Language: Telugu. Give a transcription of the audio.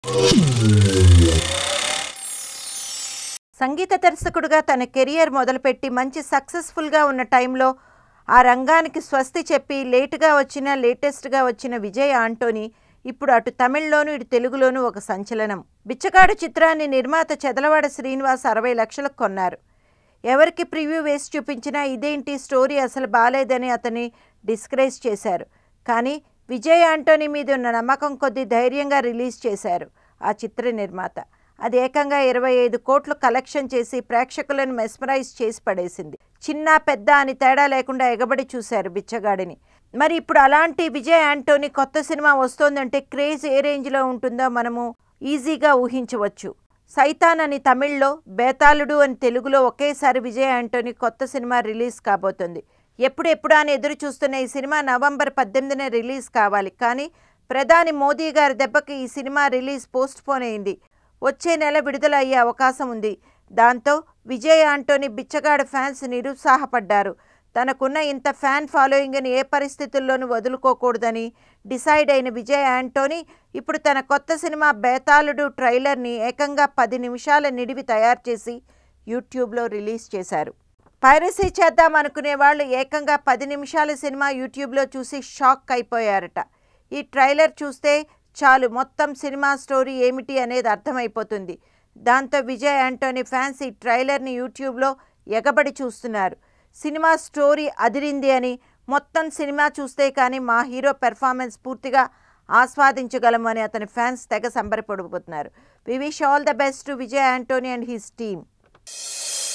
సంగీత దర్శకుడిగా తన కెరియర్ మొదలుపెట్టి మంచి సక్సెస్ఫుల్గా ఉన్న టైంలో ఆ రంగానికి స్వస్తి చెప్పి లేటుగా వచ్చిన లేటెస్ట్గా వచ్చిన విజయ్ ఆంటోనీ ఇప్పుడు అటు తమిళ్లోనూ ఇటు తెలుగులోనూ ఒక సంచలనం బిచ్చగాడు చిత్రాన్ని నిర్మాత చెదలవాడ శ్రీనివాస్ అరవై లక్షలకు కొన్నారు ఎవరికి ప్రివ్యూ వేసి చూపించినా ఇదేంటి స్టోరీ అసలు బాలేదని అతన్ని డిస్కరేజ్ చేశారు కానీ విజయ్ ఆంటోనీ మీద ఉన్న నమ్మకం కొద్దీ ధైర్యంగా రిలీజ్ చేశారు ఆ చిత్ర నిర్మాత అది ఏకంగా ఇరవై ఐదు కోట్లు కలెక్షన్ చేసి ప్రేక్షకులను మెస్మరైజ్ చేసి పడేసింది చిన్న పెద్ద అని తేడా లేకుండా ఎగబడి చూశారు బిచ్చగాడిని మరి ఇప్పుడు అలాంటి విజయ్ యాంటోనీ కొత్త సినిమా వస్తోందంటే క్రేజ్ ఏ రేంజ్లో ఉంటుందో మనము ఈజీగా ఊహించవచ్చు సైతాన్ అని తమిళ్లో బేతాళుడు అని తెలుగులో ఒకేసారి విజయ్ యాంటోనీ కొత్త సినిమా రిలీజ్ కాబోతుంది ఎప్పుడెప్పుడు అని ఎదురు చూస్తున్న ఈ సినిమా నవంబర్ పద్దెనిమిదిన రిలీజ్ కావాలి కానీ ప్రధాని మోదీ గారి దెబ్బకి ఈ సినిమా రిలీజ్ పోస్ట్ పోన్ అయింది వచ్చే నెల విడుదల అయ్యే అవకాశం ఉంది దాంతో విజయ్ ఆంటోనీ బిచ్చగాడు ఫ్యాన్స్ నిరుత్సాహపడ్డారు తనకున్న ఇంత ఫ్యాన్ ఫాలోయింగ్ని ఏ పరిస్థితుల్లోనూ వదులుకోకూడదని డిసైడ్ అయిన విజయ్ యాంటోనీ ఇప్పుడు తన కొత్త సినిమా బేతాళుడు ట్రైలర్ని ఏకంగా పది నిమిషాల నిడివి తయారు చేసి యూట్యూబ్లో రిలీజ్ చేశారు పైరసీ చేద్దాం అనుకునే వాళ్ళు ఏకంగా పది నిమిషాల సినిమా యూట్యూబ్లో చూసి షాక్ అయిపోయారట ఈ ట్రైలర్ చూస్తే చాలు మొత్తం సినిమా స్టోరీ ఏమిటి అనేది అర్థమైపోతుంది దాంతో విజయ్ యాంటోనీ ఫ్యాన్స్ ఈ ట్రైలర్ని యూట్యూబ్లో ఎగబడి చూస్తున్నారు సినిమా స్టోరీ అదిరింది అని మొత్తం సినిమా చూస్తే కానీ మా హీరో పెర్ఫార్మెన్స్ పూర్తిగా ఆస్వాదించగలము అని అతని ఫ్యాన్స్ తెగ సంబరపడిపోతున్నారు we wish all the best to Vijay Antony and his team